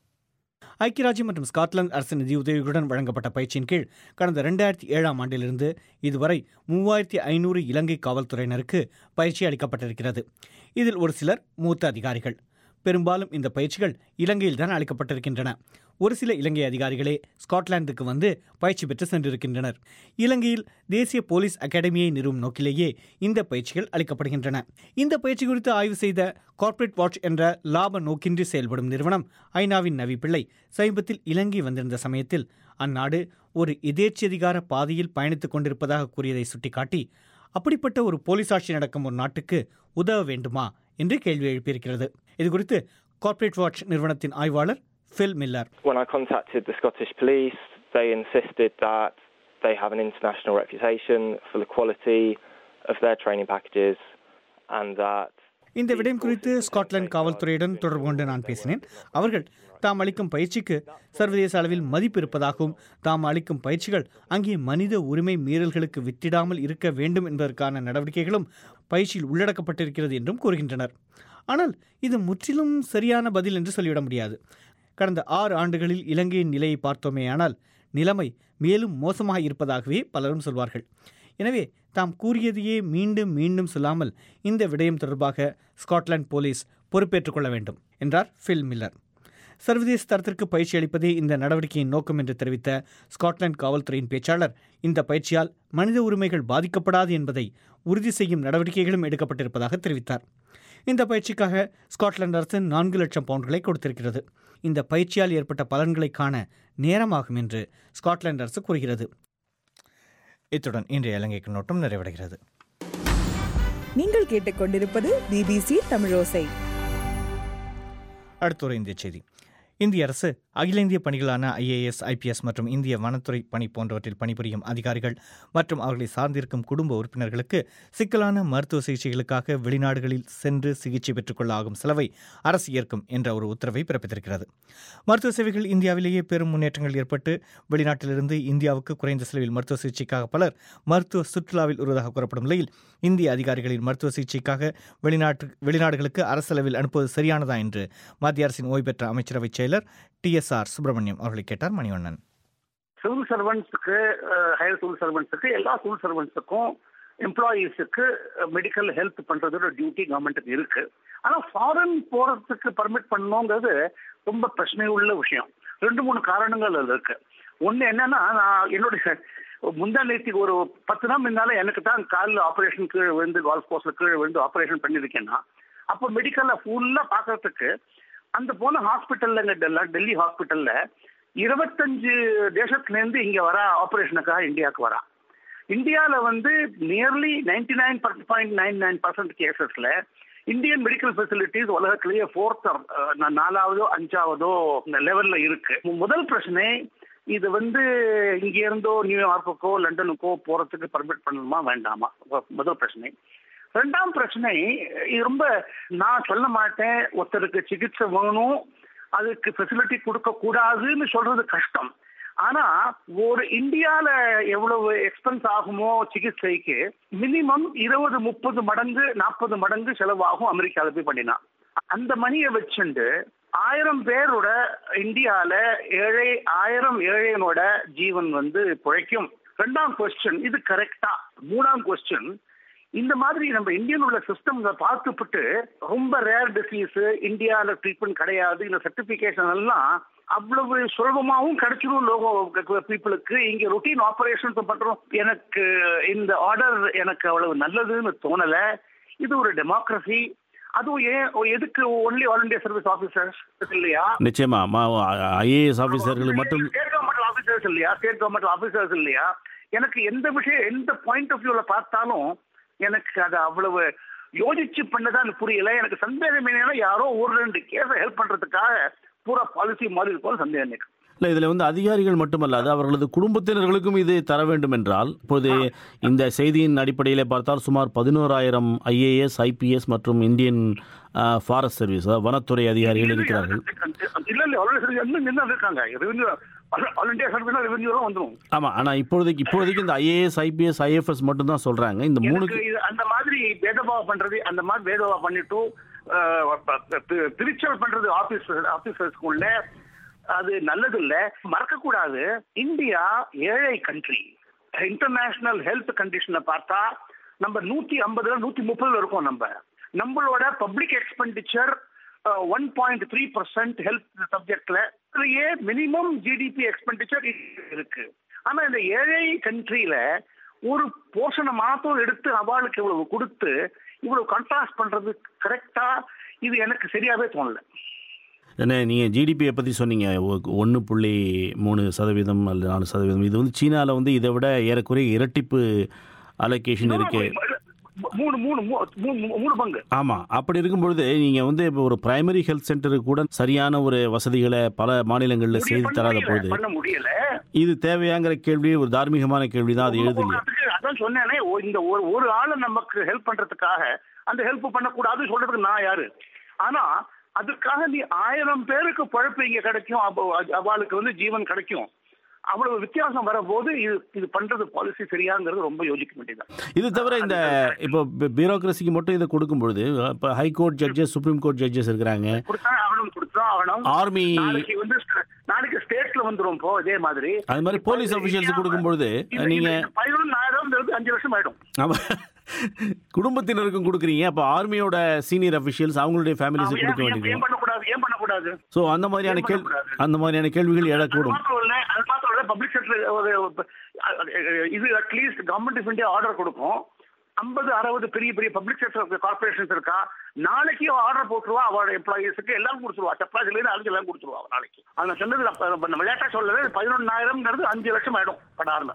A: ஐக்கிய ராஜ்யம் மற்றும் ஸ்காட்லாந்து அரசு நிதி உதவிகளுடன் வழங்கப்பட்ட பயிற்சியின் கீழ் கடந்த ரெண்டாயிரத்தி ஏழாம் ஆண்டிலிருந்து இதுவரை மூவாயிரத்தி ஐநூறு இலங்கை காவல்துறையினருக்கு பயிற்சி அளிக்கப்பட்டிருக்கிறது இதில் ஒரு சிலர் மூத்த அதிகாரிகள் பெரும்பாலும் இந்த பயிற்சிகள் இலங்கையில் தான் அளிக்கப்பட்டிருக்கின்றன ஒரு சில இலங்கை அதிகாரிகளே ஸ்காட்லாந்துக்கு வந்து பயிற்சி பெற்று சென்றிருக்கின்றனர் இலங்கையில் தேசிய போலீஸ் அகாடமியை நிறுவும் நோக்கிலேயே இந்த பயிற்சிகள் அளிக்கப்படுகின்றன இந்த பயிற்சி குறித்து ஆய்வு செய்த கார்ப்பரேட் வாட்ச் என்ற லாப நோக்கின்றி செயல்படும் நிறுவனம் ஐநாவின் நவி பிள்ளை சமீபத்தில் இலங்கை வந்திருந்த சமயத்தில் அந்நாடு ஒரு எதேச்சதிகார பாதையில் பயணித்துக் கொண்டிருப்பதாக கூறியதை சுட்டிக்காட்டி அப்படிப்பட்ட ஒரு போலீஸ் ஆட்சி நடக்கும் ஒரு நாட்டுக்கு உதவ வேண்டுமா என்று கேள்வி எழுப்பியிருக்கிறது இதுகுறித்து கார்ப்பரேட் வாட்ச் நிறுவனத்தின் ஆய்வாளர் Phil Miller.
L: When I contacted the Scottish Police, they insisted that they have an international reputation for the quality of their training packages and that
A: இந்த விடயம் குறித்து ஸ்காட்லாந்து காவல்துறையுடன் தொடர்பு கொண்டு நான் பேசினேன் அவர்கள் தாம் அளிக்கும் பயிற்சிக்கு சர்வதேச அளவில் மதிப்பு இருப்பதாகவும் தாம் அளிக்கும் பயிற்சிகள் அங்கே மனித உரிமை மீறல்களுக்கு வித்திடாமல் இருக்க வேண்டும் என்பதற்கான நடவடிக்கைகளும் பயிற்சியில் உள்ளடக்கப்பட்டிருக்கிறது என்றும் கூறுகின்றனர் ஆனால் இது முற்றிலும் சரியான பதில் என்று சொல்லிவிட முடியாது கடந்த ஆறு ஆண்டுகளில் இலங்கையின் நிலையை பார்த்தோமேயானால் நிலைமை மேலும் மோசமாக இருப்பதாகவே பலரும் சொல்வார்கள் எனவே தாம் கூறியதையே மீண்டும் மீண்டும் சொல்லாமல் இந்த விடயம் தொடர்பாக ஸ்காட்லாந்து போலீஸ் பொறுப்பேற்றுக் கொள்ள வேண்டும் என்றார் ஃபில் மில்லர் சர்வதேச தரத்திற்கு பயிற்சி அளிப்பதே இந்த நடவடிக்கையின் நோக்கம் என்று தெரிவித்த ஸ்காட்லாந்து காவல்துறையின் பேச்சாளர் இந்த பயிற்சியால் மனித உரிமைகள் பாதிக்கப்படாது என்பதை உறுதி செய்யும் நடவடிக்கைகளும் எடுக்கப்பட்டிருப்பதாக தெரிவித்தார் இந்த பயிற்சிக்காக ஸ்காட்லாந்து அரசு நான்கு லட்சம் பவுண்ட்களை கொடுத்திருக்கிறது இந்த பயிற்சியால் ஏற்பட்ட பலன்களை காண நேரமாகும் என்று ஸ்காட்லாந்து அரசு கூறுகிறது இத்துடன் இன்றைய இலங்கை கண்ணோட்டம் நிறைவடைகிறது
M: நீங்கள் கேட்டுக்கொண்டிருப்பது பிபிசி தமிழோசை
A: அடுத்த ஒரு இந்திய செய்தி இந்திய அரசு அகில இந்திய பணிகளான ஐஏஎஸ் ஐபிஎஸ் மற்றும் இந்திய வனத்துறை பணி போன்றவற்றில் பணிபுரியும் அதிகாரிகள் மற்றும் அவர்களை சார்ந்திருக்கும் குடும்ப உறுப்பினர்களுக்கு சிக்கலான மருத்துவ சிகிச்சைகளுக்காக வெளிநாடுகளில் சென்று சிகிச்சை பெற்றுக்கொள்ள ஆகும் செலவை அரசு ஏற்கும் என்ற ஒரு உத்தரவை பிறப்பித்திருக்கிறது மருத்துவ சேவைகள் இந்தியாவிலேயே பெரும் முன்னேற்றங்கள் ஏற்பட்டு வெளிநாட்டிலிருந்து இந்தியாவுக்கு குறைந்த செலவில் மருத்துவ சிகிச்சைக்காக பலர் மருத்துவ சுற்றுலாவில் வருவதாக கூறப்படும் நிலையில் இந்திய அதிகாரிகளின் மருத்துவ சிகிச்சைக்காக வெளிநாட்டு வெளிநாடுகளுக்கு அரசளவில் அனுப்புவது சரியானதா என்று மத்திய அரசின் ஓய்வு பெற்ற அமைச்சரவை செயலர் டி எஸ் ஆர் சுப்பிரமணியம் அவர்களை கேட்டார் மணிவண்ணன்
N: சிவில் சர்வன்ட்ஸுக்கு ஹையர் சிவில் சர்வன்ட்ஸுக்கு எல்லா சிவில் சர்வன்ட்ஸுக்கும் எம்ப்ளாயீஸுக்கு மெடிக்கல் ஹெல்ப் பண்றதோட டியூட்டி கவர்மெண்ட்டுக்கு இருக்கு ஆனா ஃபாரின் போறதுக்கு பர்மிட் பண்ணணுங்கிறது ரொம்ப பிரச்சனை உள்ள விஷயம் ரெண்டு மூணு காரணங்கள் அதுல இருக்கு ஒண்ணு என்னன்னா நான் என்னுடைய முந்தா நேற்றுக்கு ஒரு பத்து நாள் முன்னால எனக்கு தான் காலில் ஆபரேஷன் கீழே விழுந்து கால்ஃப் கோர்ஸ்ல கீழே விழுந்து ஆபரேஷன் பண்ணியிருக்கேன்னா அப்போ மெடிக்கல்ல ஃபுல்லா பாக்குறதுக்கு அந்த போன ஹாஸ்பிட்டல்ல டெல்லி ஹாஸ்பிட்டல்ல இருபத்தஞ்சு தேசத்துலேருந்து இங்க வர ஆபரேஷனுக்காக இந்தியாவுக்கு வரா இந்தியால வந்து nearly ninety nine point nine nine percent கேசஸ்ல இந்தியன் மெடிக்கல் ஃபெசிலிட்டிஸ் உலகத்திலேயே ஃபோர்த் நாலாவதோ அஞ்சாவதோ லெவல்ல இருக்கு முதல் பிரச்சனை இது வந்து இங்க இருந்தோ நியூயார்க்குக்கோ லண்டனுக்கோ போறதுக்கு பர்மிட் பண்ணணுமா வேண்டாமா முதல் பிரச்சனை ரெண்டாம் பிரச்சனை இது ரொம்ப நான் சொல்ல மாட்டேன் ஒருத்தருக்கு சிகிச்சை வேணும் அதுக்கு ஃபெசிலிட்டி கொடுக்க கூடாதுன்னு சொல்றது கஷ்டம் ஆனா ஒரு இந்தியால எவ்வளவு எக்ஸ்பென்ஸ் ஆகுமோ சிகிச்சைக்கு மினிமம் இருபது முப்பது மடங்கு நாற்பது மடங்கு செலவாகும் அமெரிக்கால போய் பண்ணினா அந்த மணியை வச்சுண்டு ஆயிரம் பேரோட இந்தியால ஏழை ஆயிரம் ஏழையனோட ஜீவன் வந்து பிழைக்கும் ரெண்டாம் கொஸ்டின் இது கரெக்டா மூணாம் கொஸ்டின் இந்த மாதிரி நம்ம இந்தியன் உள்ள சிஸ்டம் பார்த்துப்பட்டு ரொம்ப ரேர் டிசீஸ் இந்தியாவில் ட்ரீட்மெண்ட் கிடையாது இந்த சர்டிபிகேஷன் எல்லாம் அவ்வளவு சுலபமாகவும் கிடைச்சிடும் லோகோ பீப்புளுக்கு இங்க ரொட்டீன் ஆபரேஷன்ஸ் பண்றோம் எனக்கு இந்த ஆர்டர் எனக்கு அவ்வளவு நல்லதுன்னு தோணல இது ஒரு டெமோக்ரஸி அதுவும் ஏன் எதுக்கு only All India Service officers இல்லையா
E: நிச்சயமா ஐஏஎஸ் ஆபீசர்களுக்கு மட்டும்
N: ஸ்டேட் கவர்மெண்ட் ஆபீசர்ஸ் இல்லையா ஸ்டேட் கவர்மெண்ட் ஆபீசர்ஸ் இல்லையா எனக்கு எந்த விஷயம் எந்த பாயிண்ட் ஆஃப் வியூல பார்த்தாலும் எனக்கு அது அவ்வளவு யோசிச்சு பண்ணதான் புரியல எனக்கு சந்தேகம் என்னன்னா யாரோ ஒரு ரெண்டு கேஸை ஹெல்ப் பண்றதுக்காக பூரா பாலிசி மாறி இருக்கும் சந்தேகம் எனக்கு
E: இல்லை இதில் வந்து அதிகாரிகள் மட்டுமல்லாது அவர்களது குடும்பத்தினர்களுக்கும் இது தர வேண்டும் என்றால் இப்போது இந்த செய்தியின் அடிப்படையில் பார்த்தால் சுமார் பதினோராயிரம் ஐஏஎஸ் ஐபிஎஸ் மற்றும் இந்தியன் ஃபாரஸ்ட் சர்வீஸ் வனத்துறை அதிகாரிகள் இருக்கிறார்கள்
N: இல்ல இல்ல ஆல்ரெடி இன்னும் நின்று இருக்காங்க revenue All India Service revenue தான் வந்துடும்
E: ஆமாம் ஆனால் இப்போதைக்கு இப்போதைக்கு இந்த ஐஏஎஸ் ஐபிஎஸ் ஐஎஃப்எஸ் மட்டும் தான் சொல்கிறாங்க இந்த மூணு
N: அந்த மாதிரி பேதபாவம் பண்றது அந்த மாதிரி பேதபாவம் பண்ணிட்டு பிரிச்சல் பண்றது ஆபீஸ் ஆபீசர்ஸ்க்குள்ள அது நல்லது இல்ல மறக்க கூடாது இந்தியா ஏழை கண்ட்ரி இன்டர்நேஷனல் ஹெல்த் கண்டிஷனை பார்த்தா நம்ம நூத்தி ஐம்பதுல நூத்தி முப்பதுல இருக்கோம் நம்ம நம்மளோட public expenditure one point three percent health சப்ஜெக்ட்ல இதுலயே மினிமம் ஜிடிபி எக்ஸ்பெண்டிச்சர் இருக்கு ஆனா இந்த ஏழை கண்ட்ரியில ஒரு போஷண மாதம் எடுத்து அவளுக்கு இவ்வளவு கொடுத்து இவ்வளவு கான்ட்ராஸ்ட் பண்றது கரெக்டா இது எனக்கு சரியாவே தோணல
E: என்ன நீங்கள் ஜிடிபியை பற்றி சொன்னீங்க ஒன்று புள்ளி மூணு சதவீதம் அல்லது நாலு சதவீதம் இது வந்து சீனாவில் வந்து இதை விட ஏறக்குறைய இரட்டிப்பு அலோகேஷன் இருக்கு
N: மூணு மூணு மூணு பங்கு
E: ஆமாம் அப்படி இருக்கும்பொழுது நீங்கள் வந்து இப்போ ஒரு பிரைமரி ஹெல்த் சென்டருக்கு கூட சரியான ஒரு வசதிகளை பல மாநிலங்களில் செய்து தராத பொழுது
N: பண்ண முடியல
E: இது தேவையாங்கிற கேள்வி ஒரு தார்மீகமான கேள்வி தான் அது எழுதுலையே
N: அதான் சொன்னேனே இந்த ஒரு ஒரு ஆளை நமக்கு ஹெல்ப் பண்றதுக்காக அந்த ஹெல்ப் பண்ணக்கூடாது சொல்றதுக்கு நான் யாரு ஆனா அதுக்காக நீ ஆயிரம் பேருக்கு பழப்பு இங்க கிடைக்கும் அவளுக்கு வந்து ஜீவன் கிடைக்கும் அவ்வளவு வித்தியாசம் வரும்போது இது இது பண்றது பாலிசி சரியாங்கிறது ரொம்ப யோசிக்க வேண்டியது
E: இது தவிர இந்த இப்போ பியூரோக்ரஸிக்கு மட்டும் இதை கொடுக்கும் பொழுது இப்போ high court judges supreme court judges இருக்கிறாங்க
N: கொடுத்தா ஆகணும் கொடுத்தா ஆகணும்
E: ஆர்மி
N: நாளைக்கு வந்து நாளைக்கு ஸ்டேட்ல வந்துரும் இப்போ இதே மாதிரி
E: அது மாதிரி போலீஸ் அபிஷியல்ஸ் கொடுக்கும் பொழுது நீங்க
N: பதினொன்னாயிரம் அஞ்சு வருஷம் ஆயிடும்
E: ஆமா குடும்பத்தினருக்கும் கொடுக்குறீங்க அப்போ ஆர்மியோட சீனியர் அபிஷியல்ஸ் அவங்களுடைய ஃபேமிலிஸ் கொடுக்க வேண்டியது
N: ஏன் பண்ணக்கூடாது ஏன் பண்ணக்கூடாது பண்ணக்கூடாது
E: ஸோ அந்த மாதிரியான கேள்வி அந்த மாதிரியான கேள்விகள் எழக்கூடும்
N: மாத்திரம் இல்ல அது மாத்திரம் இல்ல பப்ளிக் செக்டர் ஒரு இது at least government of India order கொடுக்கும் ஐம்பது அறுபது பெரிய பெரிய பப்ளிக் செக்டர் கார்பரேஷன்ஸ் இருக்கா நாளைக்கு ஆர்டர் போட்டுருவா அவரோட எம்ப்ளாயிஸுக்கு எல்லாம் கொடுத்துருவா சப்ளாஸ்ல இருந்து அதுக்கு எல்லாம் கொடுத்துருவா நாளைக்கு அந்த சொன்னது அப்ப நம்ம விளையாட்டா சொல்லது பதினொன்னாயிரம்ங்கிறது அஞ்சு லட்சம் ஆயிடும் படார்ல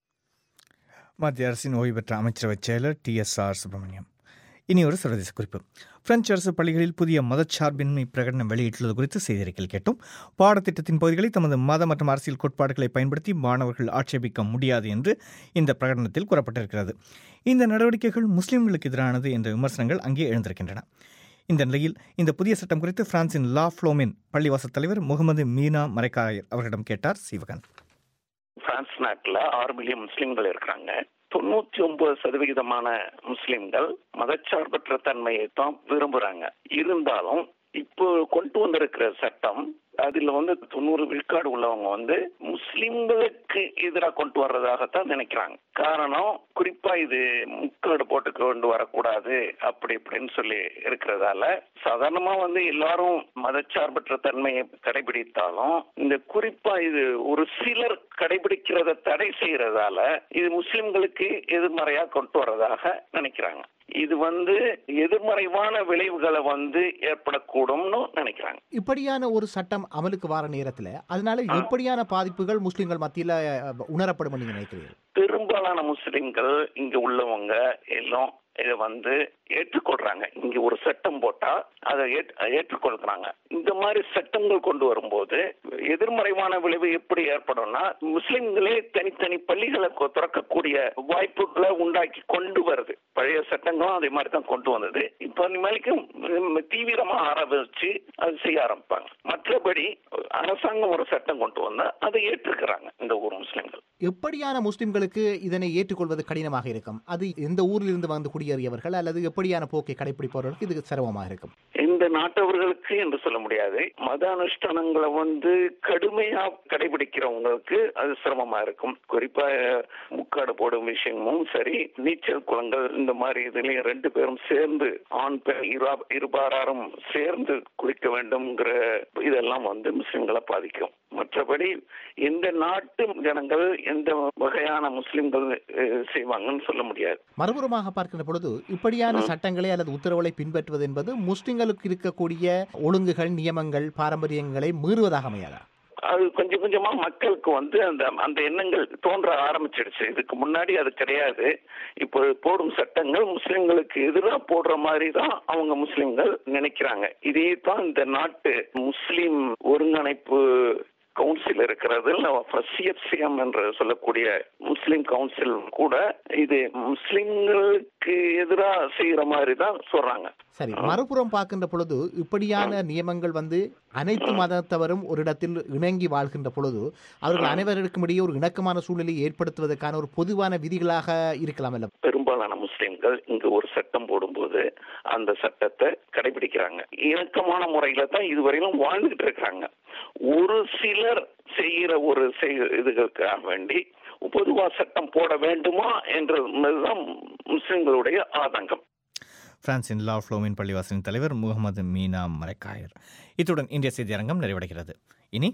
A: மத்திய அரசின் ஓய்வு பெற்ற அமைச்சரவை செயலர் டி எஸ் ஆர் சுப்பிரமணியம் இனி ஒரு சர்வதேச குறிப்பு பிரெஞ்சு அரசு பள்ளிகளில் புதிய மதச்சார்பின்மை பிரகடனம் வெளியிட்டுள்ளது குறித்து செய்திருக்கையில் கேட்டோம் பாடத்திட்டத்தின் பகுதிகளை தமது மத மற்றும் அரசியல் கோட்பாடுகளை பயன்படுத்தி மாணவர்கள் ஆட்சேபிக்க முடியாது என்று இந்த பிரகடனத்தில் கூறப்பட்டிருக்கிறது இந்த நடவடிக்கைகள் முஸ்லிம்களுக்கு எதிரானது என்ற விமர்சனங்கள் அங்கே எழுந்திருக்கின்றன இந்த நிலையில் இந்த புதிய சட்டம் குறித்து பிரான்சின் லா ஃப்ளோமின் பள்ளிவாசல் தலைவர் முகமது மீனா மரைக்காயர் அவர்களிடம் கேட்டார் சீவகன்
O: பிரான்ஸ் நாட்டில் ஆறு மில்லியன் முஸ்லிம்கள் இருக்கிறாங்க தொண்ணூத்தி ஒன்பது சதவிகிதமான முஸ்லிம்கள் மதச்சார்பற்ற தன்மையை தான் விரும்புறாங்க இருந்தாலும் இப்போ கொண்டு வந்திருக்கிற சட்டம் அதுல வந்து தொண்ணூறு விழுக்காடு உள்ளவங்க வந்து முஸ்லிம்களுக்கு எதிராக கொண்டு வர்றதாகத்தான் நினைக்கிறாங்க காரணம் குறிப்பா இது முக்காடு போட்டு கொண்டு வரக்கூடாது அப்படி இப்படின்னு சொல்லி இருக்கிறதால சாதாரணமா வந்து எல்லாரும் மதச்சார்பற்ற தன்மையை கடைபிடித்தாலும் இந்த குறிப்பா இது ஒரு சிலர் கடைபிடிக்கிறத தடை செய்யறதால இது முஸ்லிம்களுக்கு எதிர்மறையா கொண்டு வர்றதாக நினைக்கிறாங்க இது வந்து எதிர்மறைவான விளைவுகளை வந்து ஏற்படக்கூடும்னு நினைக்கிறாங்க
G: இப்படியான ஒரு சட்டம் அமலுக்கு வர நேரத்தில் அதனால எப்படியான பாதிப்புகள் முஸ்லிம்கள் மத்தியில் உணரப்படும் நீங்க நினைக்கிறீர்கள்
O: பெரும்பாலான முஸ்லிம்கள் இங்க உள்ளவங்க எல்லாம் இதை வந்து ஏற்றுக்கொள்றாங்க இங்க ஒரு சட்டம் போட்டா அதை ஏற்றுக்கொள்கிறாங்க இந்த மாதிரி சட்டங்கள் கொண்டு வரும்போது எதிர்மறைவான விளைவு எப்படி ஏற்படும்னா முஸ்லிம்களே தனித்தனி பள்ளிகளை திறக்கக்கூடிய வாய்ப்புகளை உண்டாக்கி கொண்டு வருது பழைய சட்டங்களும் அதே மாதிரி தான் கொண்டு வந்தது இப்ப இனிமேலுக்கு தீவிரமா ஆரம்பிச்சு அது செய்ய ஆரம்பிப்பாங்க மற்றபடி அரசாங்கம் ஒரு சட்டம் கொண்டு வந்தா அதை ஏற்றுக்கிறாங்க இந்த ஊர் முஸ்லிம்கள்
G: எப்படியான முஸ்லிம்களுக்கு இதனை ஏற்றுக்கொள்வது கடினமாக இருக்கும் அது எந்த ஊரில் இருந்து வந்து குடியேறியவர்கள் அல்லது எப்படியான போக்கை கடைபிடிப்பவர்களுக்கு இது சிரமமாக இருக்கும்
O: இந்த நாட்டவர்களுக்கு என்று சொல்ல முடியாது மத அனுஷ்டானங்களை வந்து கடுமையா கடைபிடிக்கிறவங்களுக்கு அது சிரமமா இருக்கும் குறிப்பா முக்காடு போடும் விஷயமும் சரி நீச்சல் குளங்கள் இந்த மாதிரி இதுலயும் ரெண்டு பேரும் சேர்ந்து ஆண் பெண் இருபாராரும் சேர்ந்து குளிக்க வேண்டும்ங்கிற இதெல்லாம் வந்து முஸ்லிம்களை பாதிக்கும் மற்றபடி எந்த நாட்டு ஜனங்கள் எந்த வகையான முஸ்லிம்கள் செய்வாங்கன்னு சொல்ல முடியாது
G: மறுபுறமாக பார்க்கின்ற பொழுது இப்படியான சட்டங்களை அல்லது உத்தரவுகளை பின்பற்றுவது என்பது முஸ்லிம்களுக்கு இருக்கக்கூடிய ஒழுங்குகள் நியமங்கள் பாரம்பரியங்களை மீறுவதாக அமையாதா
O: அது கொஞ்சம் கொஞ்சமா மக்களுக்கு வந்து அந்த அந்த எண்ணங்கள் தோன்ற ஆரம்பிச்சிடுச்சு இதுக்கு முன்னாடி அது கிடையாது இப்போ போடும் சட்டங்கள் முஸ்லிம்களுக்கு எதிராக போடுற மாதிரி தான் அவங்க முஸ்லிம்கள் நினைக்கிறாங்க இதே தான் இந்த நாட்டு முஸ்லிம் ஒருங்கிணைப்பு கவுன்சில் இருக்கிறது சிஎஃப்சிஎம் என்று சொல்லக்கூடிய முஸ்லிம் கவுன்சில் கூட இது முஸ்லிம்களுக்கு எதிராக செய்யற மாதிரி தான் சொல்றாங்க
G: சரி மறுபுறம் பார்க்கின்ற பொழுது இப்படியான நியமங்கள் வந்து அனைத்து மதத்தவரும் ஒரு இடத்தில் இணங்கி வாழ்கின்ற பொழுது அவர்கள் அனைவருக்கும் இடையே ஒரு இணக்கமான சூழ்நிலையை ஏற்படுத்துவதற்கான ஒரு பொதுவான விதிகளாக இருக்கலாம் அல்ல
O: பெரும்பாலான முஸ்லிம்கள் இங்கு ஒரு சட்டம் போடும்போது அந்த சட்டத்தை கடைபிடிக்கிறாங்க இணக்கமான முறையில தான் இதுவரையிலும் வாழ்ந்துகிட்டு இருக்காங்க ஒரு சிலர் செய்கிற ஒரு இதுகளுக்காக வேண்டி பொதுவா சட்டம் போட வேண்டுமா என்றதுதான் முஸ்லிம்களுடைய ஆதங்கம்
A: பிரான்சின் லா ஃப்ளோமின் பள்ளிவாசலின் தலைவர் முகமது மீனா மரைக்காயர் இத்துடன் இந்திய செய்தி அரங்கம் நிறைவடைகிறது இனி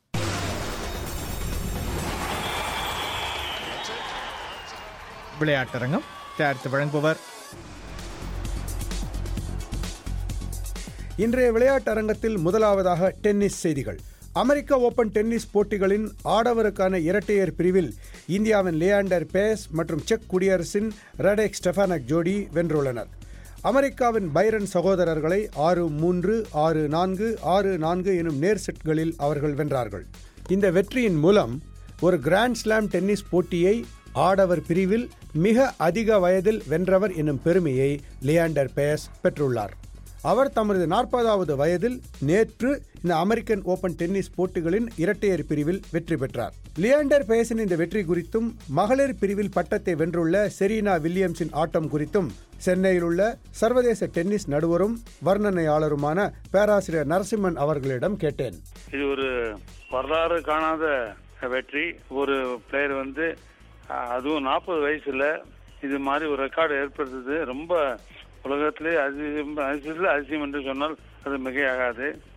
A: விளையாட்டரங்கம் தயாரித்து வழங்குபவர்
D: இன்றைய விளையாட்டரங்கத்தில் முதலாவதாக டென்னிஸ் செய்திகள் அமெரிக்க ஓபன் டென்னிஸ் போட்டிகளின் ஆடவருக்கான இரட்டையர் பிரிவில் இந்தியாவின் லியாண்டர் பேஸ் மற்றும் செக் குடியரசின் ரடெக் ஸ்டெஃபானக் ஜோடி வென்றுள்ளனர் அமெரிக்காவின் பைரன் சகோதரர்களை ஆறு மூன்று ஆறு நான்கு ஆறு நான்கு எனும் நேர் செட்களில் அவர்கள் வென்றார்கள் இந்த வெற்றியின் மூலம் ஒரு கிராண்ட் ஸ்லாம் டென்னிஸ் போட்டியை ஆடவர் பிரிவில் மிக அதிக வயதில் வென்றவர் என்னும் பெருமையை லியாண்டர் பேஸ் பெற்றுள்ளார் அவர் தமது நாற்பதாவது வயதில் நேற்று இந்த அமெரிக்கன் ஓபன் டென்னிஸ் போட்டிகளின் இரட்டையர் பிரிவில் வெற்றி பெற்றார் லியாண்டர் பேஸின் இந்த வெற்றி குறித்தும் மகளிர் பிரிவில் பட்டத்தை வென்றுள்ள செரீனா வில்லியம்ஸின் ஆட்டம் குறித்தும் சென்னையில் உள்ள சர்வதேச டென்னிஸ் நடுவரும் வர்ணனையாளருமான பேராசிரியர் நரசிம்மன் அவர்களிடம் கேட்டேன்
P: இது ஒரு வரலாறு காணாத வெற்றி ஒரு பிளேயர் வந்து அதுவும் நாற்பது வயசுல இது மாதிரி ஒரு ரெக்கார்டு ஏற்படுத்துது ரொம்ப உலகத்திலே அதிசயம் அதிசயத்தில் அதிசயம் என்று சொன்னால் அது மிகையாகாது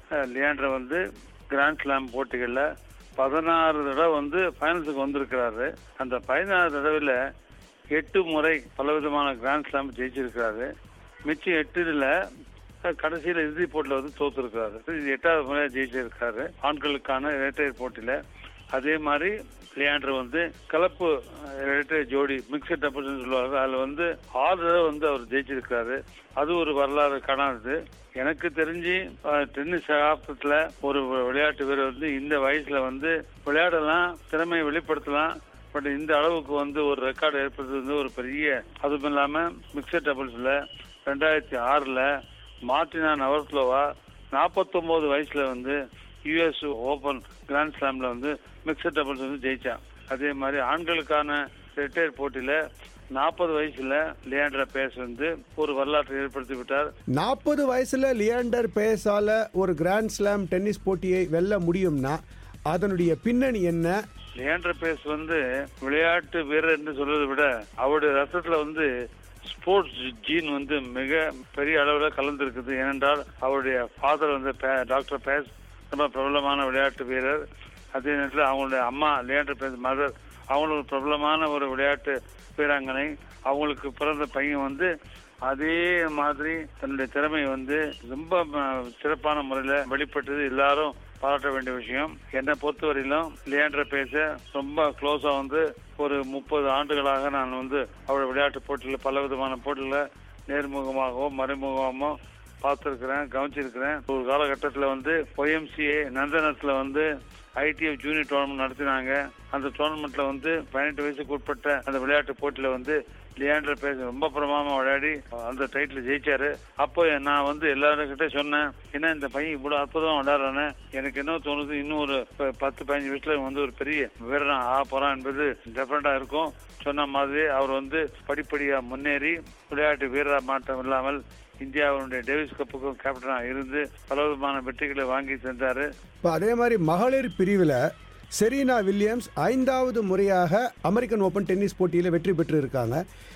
P: அஹ், லியாண்டர் வந்து கிராண்ட் ஸ்லாம் போட்டிகளில் பதினாறு தடவை வந்து ஃபைனல்ஸுக்கு வந்திருக்கிறாரு அந்த பதினாறு தடவையில் எட்டு முறை பலவிதமான கிராண்ட் ஸ்லாம் ஜெயிச்சிருக்கிறாரு மிச்சம் எட்டுல கடைசியில் இறுதிப் போட்டியில் வந்து தோத்துருக்கிறாரு இது எட்டாவது முறையாக ஜெயிச்சிருக்காரு ஆண்களுக்கான இரட்டையர் போட்டியில அதே மாதிரி லியாண்டர் வந்து கலப்பு இரட்டையர் ஜோடி மிக்சட் டபுள்ஸ் சொல்லுவாங்க அதில் வந்து ஆறு தடவை வந்து அவர் ஜெயிச்சிருக்காரு அது ஒரு வரலாறு காணாதது எனக்கு தெரிஞ்சு அஹ், டென்னிஸ் சகாப்தத்துல ஒரு விளையாட்டு வீரர் வந்து இந்த வயசுல வந்து விளையாடலாம் திறமையை வெளிப்படுத்தலாம் பட் இந்த அளவுக்கு வந்து ஒரு ரெக்கார்டு ஏற்படுத்துறது வந்து ஒரு பெரிய அதுவும் இல்லாம மிக்சட் டபுள்ஸ்ல ரெண்டாயிரத்தி ஆறுல மார்டினா நவர்ஸ்லோவா நாற்பத்தொன்பது வயசுல வந்து யுஎஸ் ஓபன் கிராண்ட் ஸ்லாம்ல வந்து மிக்சட் டபுள்ஸ் வந்து ஜெயிச்சான் அதே மாதிரி ஆண்களுக்கான ரிட்டையர் போட்டியில நாற்பது வயசுல லியாண்டர பேஸ் வந்து ஒரு வரலாற்றை ஏற்படுத்தி விட்டார்
D: நாற்பது வயசுல லியாண்டர் பேஸால ஒரு கிராண்ட் ஸ்லாம் டென்னிஸ் போட்டியை வெல்ல முடியும்னா அதனுடைய பின்னணி என்ன
P: லியாண்டர் பேஸ் வந்து விளையாட்டு வீரர் என்று சொல்வதை விட அவருடைய ரத்தத்துல வந்து ஸ்போர்ட்ஸ் ஜீன் வந்து மிக பெரிய அளவில் கலந்துருக்குது ஏனென்றால் அவருடைய ஃபாதர் வந்து பே- டாக்டர் பேஸ் ரொம்ப பிரபலமான விளையாட்டு வீரர் அதே நேரத்தில் அவங்களுடைய அம்மா லியாண்டர் பேஸ் மதர் அவங்களுக்கு ஒரு பிரபலமான ஒரு விளையாட்டு வீராங்கனை அவங்களுக்கு பிறந்த பையன் வந்து அதே மாதிரி தன்னுடைய திறமையை வந்து ரொம்ப ம- சிறப்பான முறையில் வெளிப்பட்டது எல்லாரும் பாராட்ட வேண்டிய விஷயம் என்னை பொறுத்தவரையிலும் லியாண்டர் பேச ரொம்ப க்ளோஸா வந்து ஒரு முப்பது ஆண்டுகளாக நான் வந்து அவருடைய விளையாட்டு போட்டியில் பல விதமான போட்டியில் நேர்முகமாகவோ மறைமுகமாகவோ பார்த்துருக்கிறேன் கவனிச்சிருக்கிறேன் ஒரு காலகட்டத்தில் வந்து ஒய்எம்சிஏ நந்தனத்தில் வந்து ஐடிஎஃப் ஜூனியர் டோர்னமெண்ட் நடத்தினாங்க அந்த டோர்னமெண்ட்ல வந்து பதினெட்டு வயசுக்கு உட்பட்ட அந்த விளையாட்டு போட்டியில வந்து லியாண்டர் பேச ரொம்ப பிரமாமா விளையாடி அந்த டைட்டில் ஜெயிச்சாரு அப்போ நான் வந்து எல்லாருக்கிட்ட சொன்னேன் என்ன இந்த பையன் இவ்வளவு அற்புதமா விளையாடுறானே எனக்கு என்ன தோணுது இன்னும் ஒரு ப- பத்து பதினஞ்சு வயசுல இவன் வந்து ஒரு பெரிய வீரனா ஆக போறான் என்பது டெஃபரெண்டா இருக்கும் சொன்ன மாதிரி அவர் வந்து படிப்படியா முன்னேறி விளையாட்டு வீரரா மாற்றம் இல்லாமல் இந்தியாவுடைய டேவிஸ் கப்புக்கும் கேப்டனா இருந்து பலவிதமான வெற்றிகளை வாங்கி தந்தாரு
D: இப்போ அதே மாதிரி மகளிர் பிரிவில் செரீனா வில்லியம்ஸ் ஐந்தாவது முறையாக அமெரிக்கன் ஓபன் டென்னிஸ் போட்டியில் வெற்றி பெற்று இருக்காங்க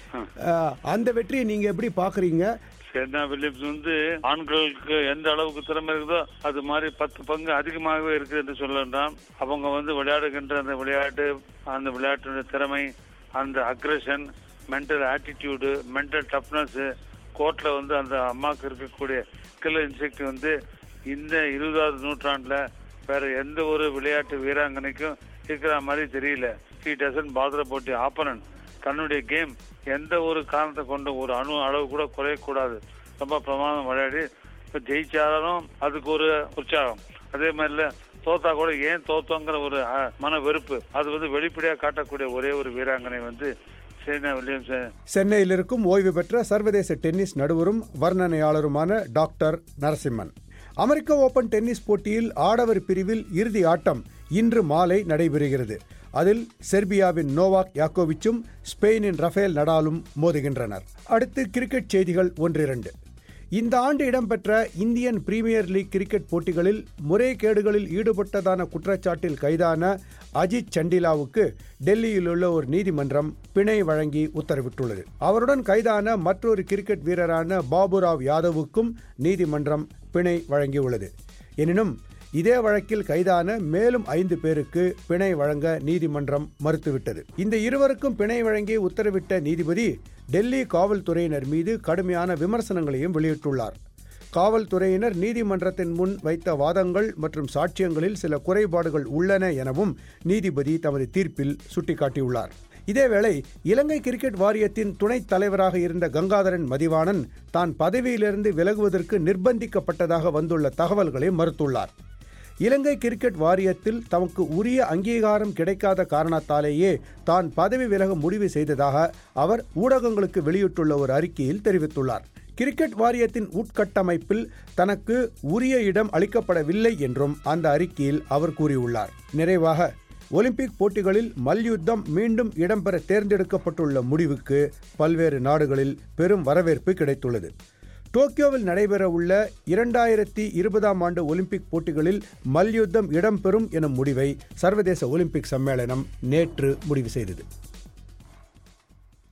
D: அஹ், அந்த வெற்றியை நீங்கள் எப்படி பார்க்குறீங்க
P: சென்னா வில்லியம்ஸ் வந்து ஆண்களுக்கு எந்த அளவுக்கு திறமை இருக்குதோ அது மாதிரி பத்து பங்கு அதிகமாகவே இருக்கு என்று சொல்லலாம் அவங்க வந்து விளையாடுகின்ற அந்த விளையாட்டு அந்த விளையாட்டுடைய திறமை அந்த aggression mental attitude mental toughness கோர்ட்ல வந்து அந்த அம்மாவுக்கு இருக்கக்கூடிய கில் இன்செக்ட் வந்து இந்த இருபதாவது நூற்றாண்டுல வேற எந்த ஒரு விளையாட்டு வீராங்கனைக்கும் இருக்கிற மாதிரி தெரியல ஹி டசன் பாத்ர போட்டி ஆப்பனன் தன்னுடைய கேம் எந்த ஒரு காரணத்தை கொண்டு ஒரு அணு அளவு கூட குறையக்கூடாது ரொம்ப பிரமாதம் விளையாடி இப்போ ஜெயிச்சாலும் அதுக்கு ஒரு உற்சாகம் அதே மாதிரில தோத்தா கூட ஏன் தோத்தோங்கிற ஒரு அஹ், மன வெறுப்பு அது வந்து வெளிப்படையா காட்டக்கூடிய ஒரே ஒரு வீராங்கனை வந்து சேனா வில்லியம்ஸ்
D: சென்னையில் இருக்கும் ஓய்வு பெற்ற சர்வதேச டென்னிஸ் நடுவரும் வர்ணனையாளருமான டாக்டர் நரசிம்மன் அமெரிக்க ஓபன் டென்னிஸ் போட்டியில் ஆடவர் பிரிவில் இறுதி ஆட்டம் இன்று மாலை நடைபெறுகிறது அதில் செர்பியாவின் நோவாக் யாக்கோவிச்சும் ஸ்பெயினின் ரஃபேல் நடாலும் மோதுகின்றனர் அடுத்து கிரிக்கெட் செய்திகள் ஒன்றிரண்டு இந்த ஆண்டு இடம்பெற்ற இந்தியன் பிரீமியர் லீக் கிரிக்கெட் போட்டிகளில் முறைகேடுகளில் ஈடுபட்டதான குற்றச்சாட்டில் கைதான அஜித் சண்டிலாவுக்கு டெல்லியில் உள்ள ஒரு நீதிமன்றம் பிணை வழங்கி உத்தரவிட்டுள்ளது அவருடன் கைதான மற்றொரு கிரிக்கெட் வீரரான பாபுராவ் யாதவுக்கும் நீதிமன்றம் பிணை வழங்கியுள்ளது எனினும் இதே வழக்கில் கைதான மேலும் ஐந்து பேருக்கு பிணை வழங்க நீதிமன்றம் மறுத்துவிட்டது இந்த இருவருக்கும் பிணை வழங்கி உத்தரவிட்ட நீதிபதி டெல்லி காவல்துறையினர் மீது கடுமையான விமர்சனங்களையும் வெளியிட்டுள்ளார் காவல்துறையினர் நீதிமன்றத்தின் முன் வைத்த வாதங்கள் மற்றும் சாட்சியங்களில் சில குறைபாடுகள் உள்ளன எனவும் நீதிபதி தமது தீர்ப்பில் சுட்டிக்காட்டியுள்ளார் இதேவேளை இலங்கை கிரிக்கெட் வாரியத்தின் துணைத் தலைவராக இருந்த கங்காதரன் மதிவாணன் தான் பதவியிலிருந்து விலகுவதற்கு நிர்பந்திக்கப்பட்டதாக வந்துள்ள தகவல்களை மறுத்துள்ளார் இலங்கை கிரிக்கெட் வாரியத்தில் தமக்கு உரிய அங்கீகாரம் கிடைக்காத காரணத்தாலேயே தான் பதவி விலக முடிவு செய்ததாக அவர் ஊடகங்களுக்கு வெளியிட்டுள்ள ஒரு அறிக்கையில் தெரிவித்துள்ளார் கிரிக்கெட் வாரியத்தின் உட்கட்டமைப்பில் தனக்கு உரிய இடம் அளிக்கப்படவில்லை என்றும் அந்த அறிக்கையில் அவர் கூறியுள்ளார் நிறைவாக ஒலிம்பிக் போட்டிகளில் மல்யுத்தம் மீண்டும் இடம்பெற தேர்ந்தெடுக்கப்பட்டுள்ள முடிவுக்கு பல்வேறு நாடுகளில் பெரும் வரவேற்பு கிடைத்துள்ளது டோக்கியோவில் நடைபெறவுள்ள இரண்டாயிரத்தி இருபதாம் ஆண்டு ஒலிம்பிக் போட்டிகளில் மல்யுத்தம் இடம்பெறும் எனும் முடிவை சர்வதேச ஒலிம்பிக் சம்மேளனம் நேற்று முடிவு செய்தது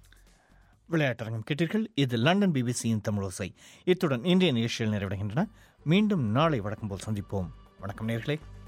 A: விளையாட்டரங்கம் கேட்டீர்கள் இது லண்டன் பிபிசியின் தமிழோசை இத்துடன் இந்திய நிகழ்ச்சிகள் நிறைவடைகின்றன மீண்டும் நாளை வழக்கம் போல் சந்திப்போம் வணக்கம் நேர்களே